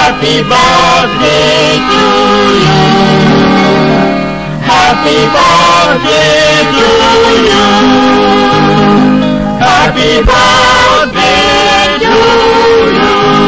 Happy birthday to you. Happy birthday to you. Happy birthday to you.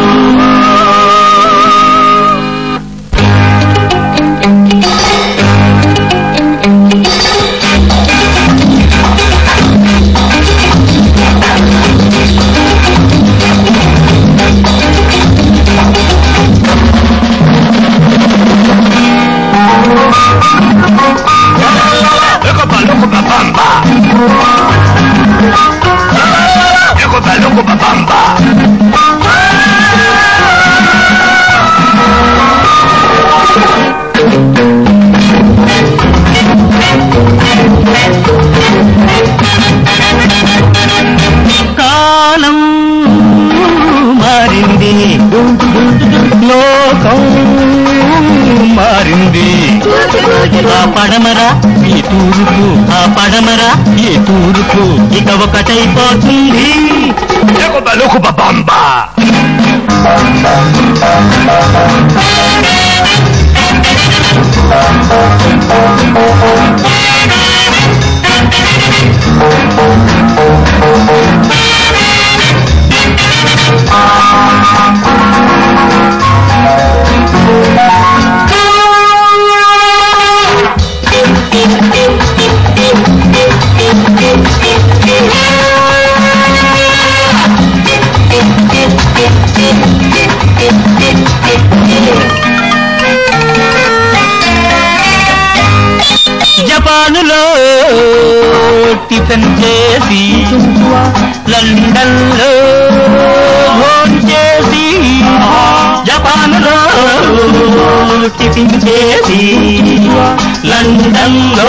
Loco pa, loco pa, bamba. Loco pa, loco pa, bamba. కాలం మారింది లోకం మారింది ఆ పడమర ఈ తూర్పు ఆ పడమర ఈ తూర్పు ఇక ఒకటైపోతుంది Loco pa, loco pa, bamba. జపానులో టిఫిన్ చేసి లండన్ లో చేసి జపానులో టిఫిన్ చేసి లండన్ లో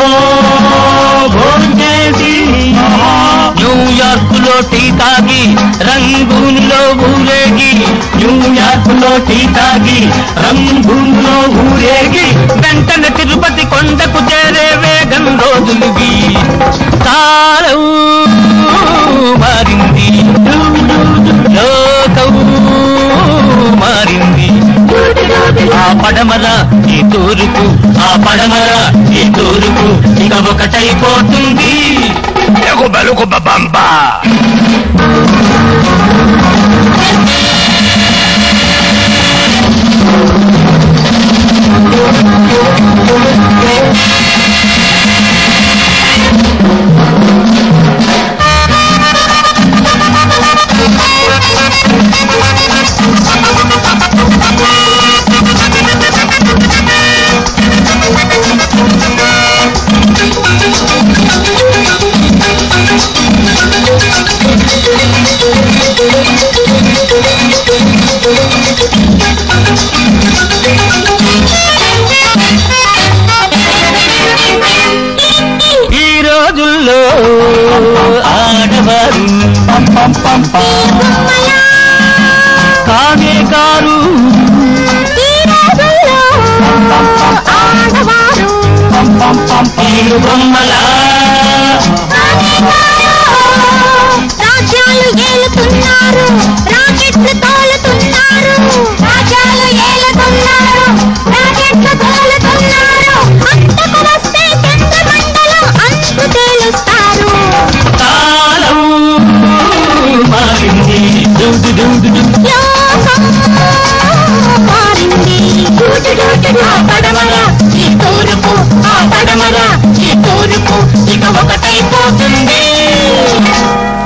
చేసి న్యూయార్క్ లో టీ తాగి రంగూన్లో ఊరేగి న్యూయార్క్ లో టీ తాగి రంగూన్లో ఊరేగి వెంటనే తిరుపతి కొండకు చేరే వేగం రోజులుగి కాలం మారింది లోకం మారింది ఆ పడమర ఈ తూర్పు ఆ పడమర ఈ తూర్పు ఇక ఒకటైపోతుంది Loco pa, loco pa, bamba. ఈ రోజుల్లో ఆడవారు కానే కారు ఈ బొమ్మలా రాజ్యాలు ఏలుతున్నారు రాకెట్లు తోలుతున్నారు రాజ్యాలు ఏలుతున్నారు రాకెట్లు తోలుతున్నారు అంతకు వస్తే చంద్రమండలం అంతు తేలుస్తారు కాలం మారింది దుడు దుడు దుడు. లోకం మారింది ఆ పడమర ఈ తూర్పు ఆ పడమర